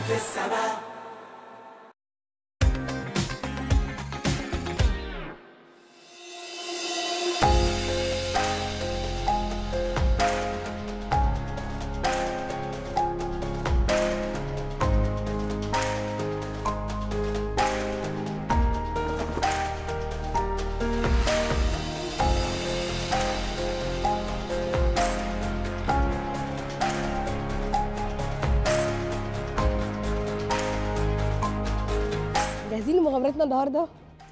في السماء جاهزين لمغامرتنا النهارده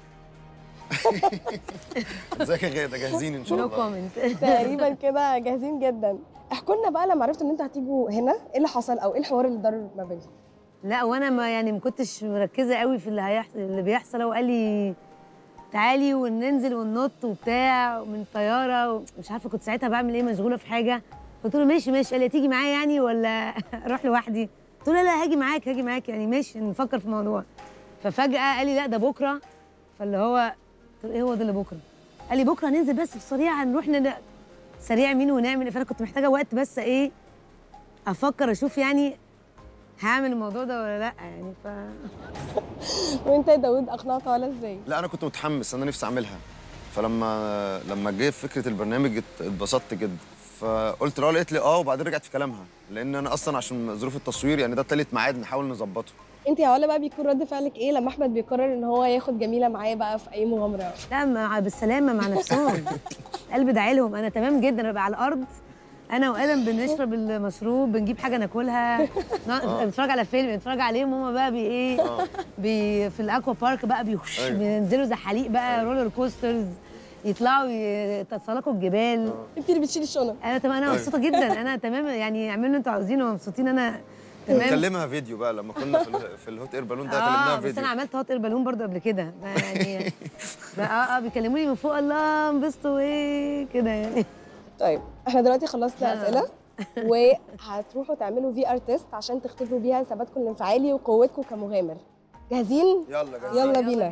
ازيك يا غاده جاهزين ان شاء نو الله كومنت تقريبا كده جاهزين جدا احكوا لنا بقى لما عرفتوا ان انتوا هتيجوا هنا ايه اللي حصل او ايه الحوار اللي دار ما بينكم لا وانا ما يعني ما كنتش مركزه قوي في اللي هيحصل اللي بيحصل هو قال لي تعالي وننزل وننط وبتاع من طياره مش عارفه كنت ساعتها بعمل ايه مشغوله في حاجه قلت له ماشي ماشي قال لي تيجي معايا يعني ولا اروح لوحدي قلت له لا لا هاجي معاك هاجي معاك يعني ماشي نفكر في الموضوع ففجاه قال لي لا ده بكره فاللي هو قلت له ايه هو ده اللي بكره قال لي بكره هننزل بس في سريع هنروح ن... سريع مين ونعمل إيه؟ فانا كنت محتاجه وقت بس ايه افكر اشوف يعني هعمل الموضوع ده ولا لا يعني ف وانت يا داوود اقنعته على ازاي لا انا كنت متحمس انا نفسي اعملها فلما لما جه فكره البرنامج ات- اتبسطت جدا فقلت لها قالت لي اه وبعدين رجعت في كلامها لان انا اصلا عشان ظروف التصوير يعني ده تالت ميعاد نحاول نظبطه انت يا علا بقى بيكون رد فعلك ايه لما احمد بيقرر ان هو ياخد جميله معاه بقى في اي مغامره لا مع بالسلامه مع نفسهم قلب داعي انا تمام جدا ببقى على الارض انا وادم بنشرب المشروب بنجيب حاجه ناكلها ن- نتفرج على فيلم نتفرج عليهم هما بقى بي ايه بي في الاكوا بارك بقى بيوش أيوة. بينزلوا زحاليق بقى رولر كوسترز يطلعوا يتسلقوا الجبال انت اللي بتشيلي الشنط انا تمام انا أيوة. مبسوطه جدا انا تمام يعني اعملوا اللي انتوا عاوزينه ومبسوطين انا تمام نكلمها فيديو بقى لما كنا في, ال- في الهوت اير بالون ده كلمناها اه بس فيديو انا عملت هوت اير بالون برضو قبل كده يعني اه اه بيكلموني من فوق الله انبسطوا ايه كده يعني طيب احنا دلوقتي خلصنا آه. اسئله وهتروحوا تعملوا في ار تيست عشان تختبروا بيها ثباتكم الانفعالي وقوتكم كمغامر جاهزين يلا جاهزين يلا بينا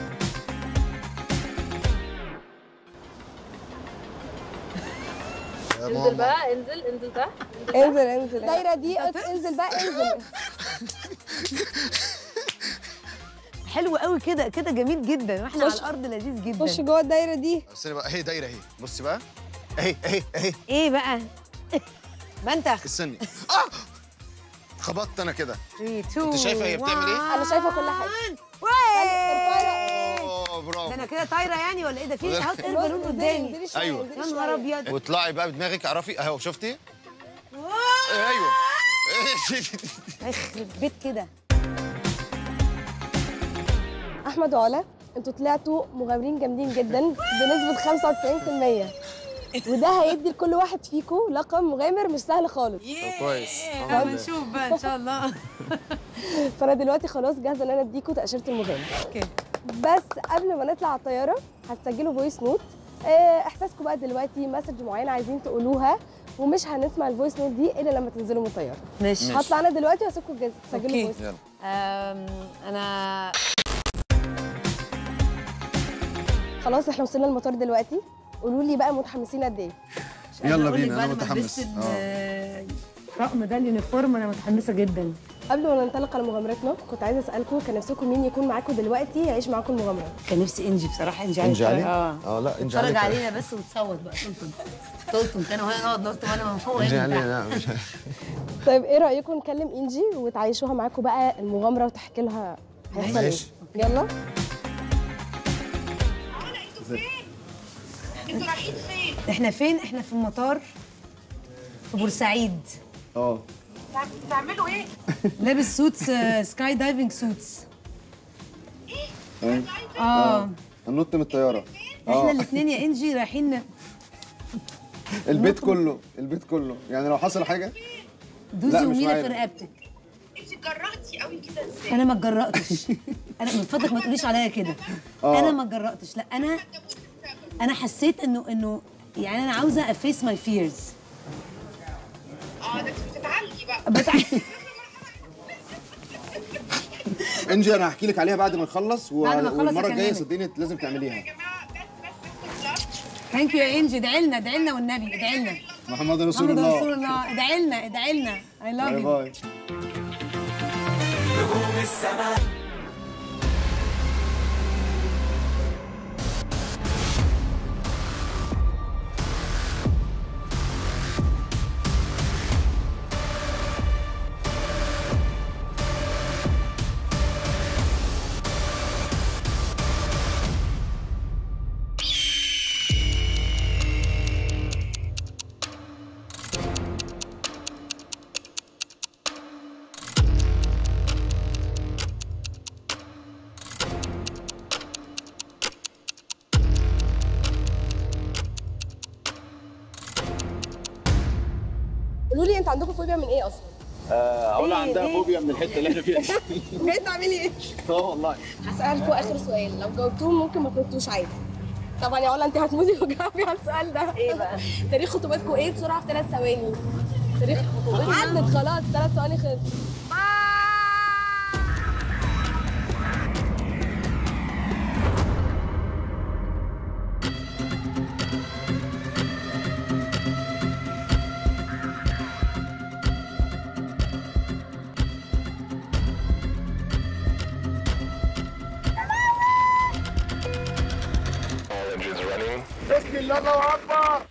انزل بقى انزل انزل تحت انزل انزل الدايره دي انزل بقى انزل حلو قوي كده كده جميل جدا واحنا على خش- الارض لذيذ جدا خش جوه الدايره دي بس بقى اهي دايره اهي بصي بقى اهي اهي اهي ايه بقى منتخ استني اه خبطت انا كده 3 2 انت شايفة هي بتعمل إيه؟ انا شايفه كل حاجه اوه ده برافو انا كده طايره يعني ولا ايه ده في لا. هوت اير بالون قدامي أيوة. يا نهار ابيض واطلعي بقى بدماغك اعرفي اهو شفتي ايوه يخرب بيت كده احمد وعلا انتوا طلعتوا مغامرين جامدين جدا بنسبه 95% وده هيدي لكل واحد فيكم لقب مغامر مش سهل خالص طب كويس اما نشوف بقى ان شاء الله فانا دلوقتي خلاص جاهزه ان انا اديكم تاشيره المغامر اوكي بس قبل ما نطلع على الطياره هتسجلوا فويس نوت آه، احساسكم بقى دلوقتي مسج معينه عايزين تقولوها ومش هنسمع الفويس نوت دي الا لما تنزلوا من الطياره ماشي ماشي. هطلع انا دلوقتي واسيبكم جاهز- تسجلوا أوكي. فويس يلا أم، انا خلاص احنا وصلنا المطار دلوقتي قولوا لي بقى متحمسين قد ايه مش قادرة يلا أقول لك بينا، بقى أنا لما متحمس. لبست ال- الطقم ده اليونيفورم انا متحمسه جدا قبل ما ننطلق على مغامرتنا كنت عايزه اسالكم كان نفسكم مين يكون معاكم دلوقتي يعيش معاكم المغامره كان نفسي انجي بصراحه انجي انجي علي؟ اه اه لا انجي اتفرج علي علينا بس وتصوت بقى تلطم تلطم كانوا هنا نقعد نلطم انا من فوق انجي وهي من علي تحت لا مش طيب ايه رايكم نكلم انجي وتعيشوها معاكم بقى المغامره وتحكي لها هيحصل ايه ماشي. يلا احنا فين احنا في المطار في بورسعيد اه بتعملوا ايه؟ لابس سوتس آه، سكاي دايفنج سوتس اه هننط من الطياره احنا الاثنين يا انجي رايحين البيت كله البيت كله يعني لو حصل حاجه لا، دوزي مش ومينا معانا. في رقبتك انت اتجرأتي قوي كده ازاي؟ انا ما اتجرأتش انا من فضلك ما تقوليش عليا كده آه. انا ما اتجرأتش لا انا انا حسيت انه انه يعني انا عاوزه افيس ماي فيرز اه ده انت بتتعالجي بقى بتاع انجي انا هحكي لك عليها بعد ما نخلص و... بعد ما نخلص والمره الجايه أكلمك. صدقني لازم تعمليها يا جماعه بس بس بس بس ثانك يو يا انجي ادعي لنا ادعي لنا والنبي ادعي لنا محمد رسول محمد الله رسول الله ادعي لنا ادعي لنا اي لاف باي يو باي السماء قولوا لي انتوا عندكم فوبيا من ايه اصلا؟ اقول إيه، عندها إيه؟ فوبيا من الحته اللي احنا فيها دي بجد تعملي ايه؟ اه والله هسألكم اخر سؤال لو جاوبتوه ممكن ما تردوش عادي طبعا يا علا انت هتموتي وجاوبي على السؤال ده ايه بقى؟ تاريخ خطوبتكم ايه بسرعه في ثلاث ثواني تاريخ خطوبتكم عدت خلاص ثلاث ثواني خلص بسم الله الله اكبر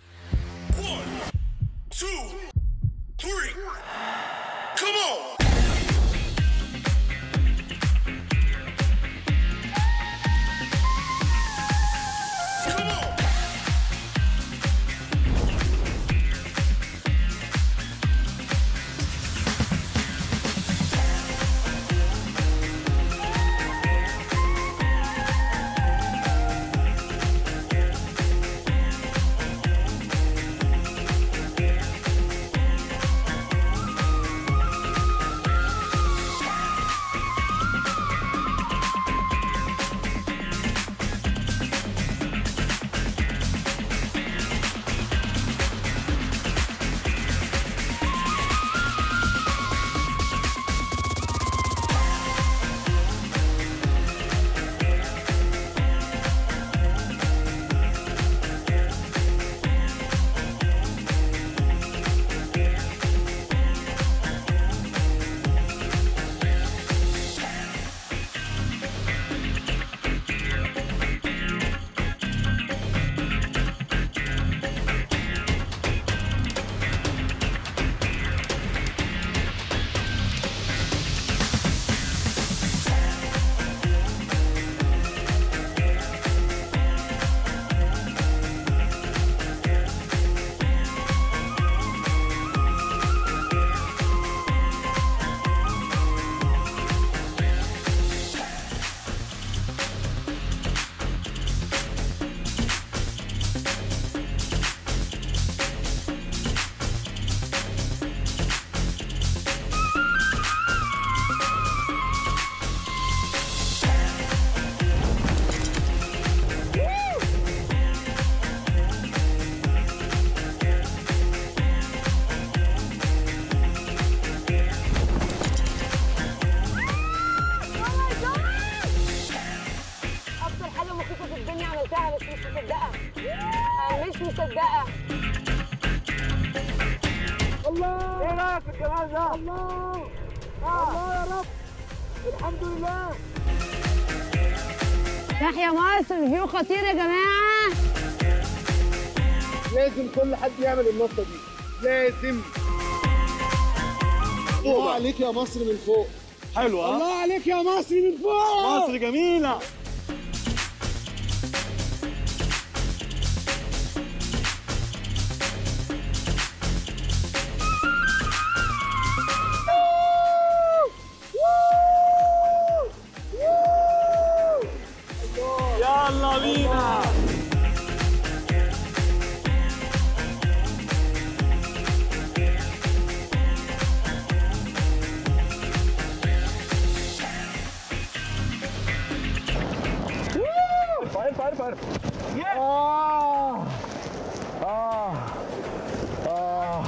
two, three. Come on. Come on. اكتر حاجه مخيفه في الدنيا عملتها بس مش مصدقه أنا مش مصدقه ايه رايك في الجمال ده الله الله يا رب الحمد لله تحيا مصر الفيو خطير يا جماعه لازم كل حد يعمل النطه دي لازم الله عليك يا مصر من فوق حلوة الله عليك يا مصر من فوق مصر جميلة يلا بينا ارفع ارفع ارفع آه آه آه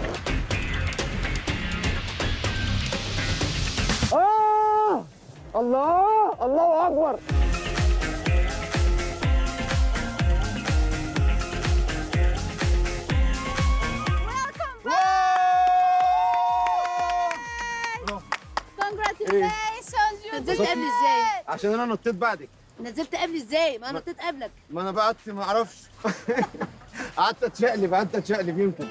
آه الله الله أكبر نزلت قبلي ازاي؟ عشان انا نطيت بعدك نزلت قبلي ازاي؟ ما انا نطيت قبلك ما انا قعدت ما اعرفش قعدت اتشقلب قعدت اتشقلب يمكن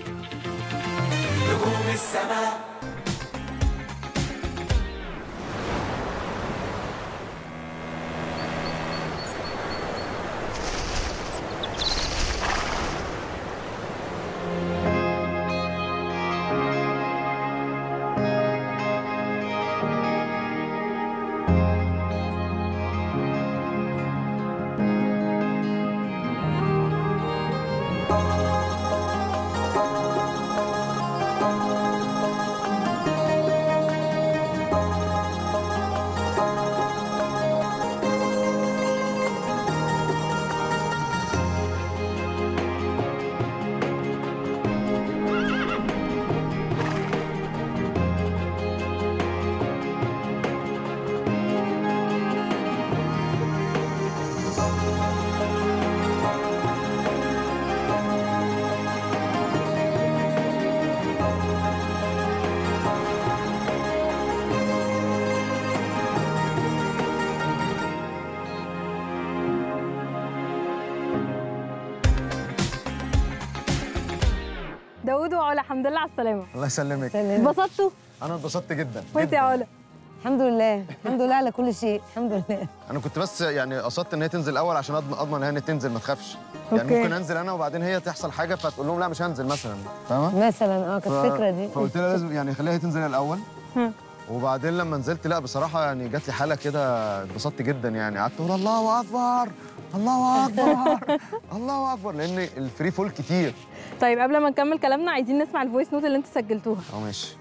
داوود وعلا الحمد لله على السلامة الله يسلمك اتبسطتوا انا اتبسطت جدا وانت يا علا الحمد لله الحمد لله على كل شيء الحمد لله انا كنت بس يعني قصدت ان هي تنزل الاول عشان اضمن اضمن ان هي تنزل ما تخافش يعني أوكي. ممكن انزل انا وبعدين هي تحصل حاجه فتقول لهم لا مش هنزل مثلا فاهمه مثلا اه كانت الفكره دي فقلت لها لازم يعني خليها هي تنزل هي الاول هم. وبعدين لما نزلت لا بصراحه يعني جات لي حاله كده اتبسطت جدا يعني قعدت اقول الله اكبر الله اكبر الله اكبر لان الفري فول كتير طيب قبل ما نكمل كلامنا عايزين نسمع الفويس نوت اللي انتوا سجلتوها اه ماشي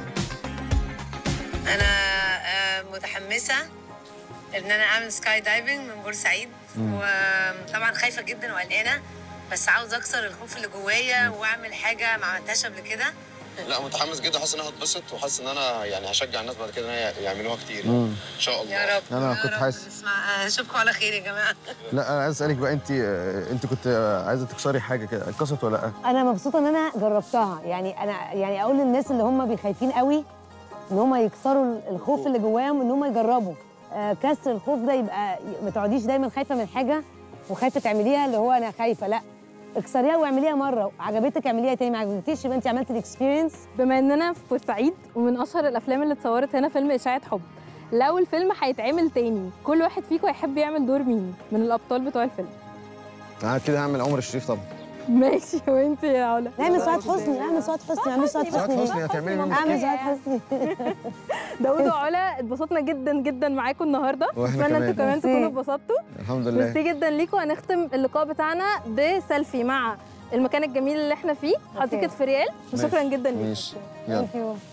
انا آه، متحمسه ان انا اعمل سكاي دايفنج من بورسعيد وطبعا خايفه جدا وقلقانه بس عاوز اكسر الخوف اللي جوايا واعمل حاجه ما عملتهاش قبل كده لا متحمس جدا حاسس ان انا هتبسط وحاسس ان انا يعني هشجع الناس بعد كده ان هي يعملوها كتير ان شاء الله يا رب انا يا كنت رب حاسس نسمع اشوفكم على خير يا جماعه لا انا عايز اسالك بقى انت انت كنت عايزه تكسري حاجه كده اتكسرت ولا لا انا مبسوطه ان انا جربتها يعني انا يعني اقول للناس اللي هم بيخايفين قوي ان هم يكسروا الخوف اللي جواهم ان هم يجربوا آه، كسر الخوف ده يبقى ما تقعديش دايما خايفه من حاجه وخايفه تعمليها اللي هو انا خايفه لا اكسريها واعمليها مره عجبتك اعمليها تاني ما عجبتكيش يبقى انت عملتي الاكسبيرينس بما اننا في بورسعيد ومن اشهر الافلام اللي اتصورت هنا فيلم اشاعه حب لو الفيلم هيتعمل تاني كل واحد فيكم هيحب يعمل دور مين من الابطال بتوع الفيلم انا كده هعمل عمر الشريف طبعا ماشي وانت يا علا اعمل سعاد حسني اعمل سعاد حسني اعمل سعاد سعاد حسني حسني ليه؟ هتعملي مين اعمل سعاد حسني داوود وعلا اتبسطنا جدا جدا معاكم النهارده وإحنا اتمنى كمان. انتوا كمان ميرسي. تكونوا اتبسطتوا الحمد ميرسي لله جدا ليكم هنختم اللقاء بتاعنا بسيلفي مع المكان الجميل اللي احنا فيه حديقه أوكي. فريال وشكرا ماشي. جدا ليكم ماشي يلا ثانك يو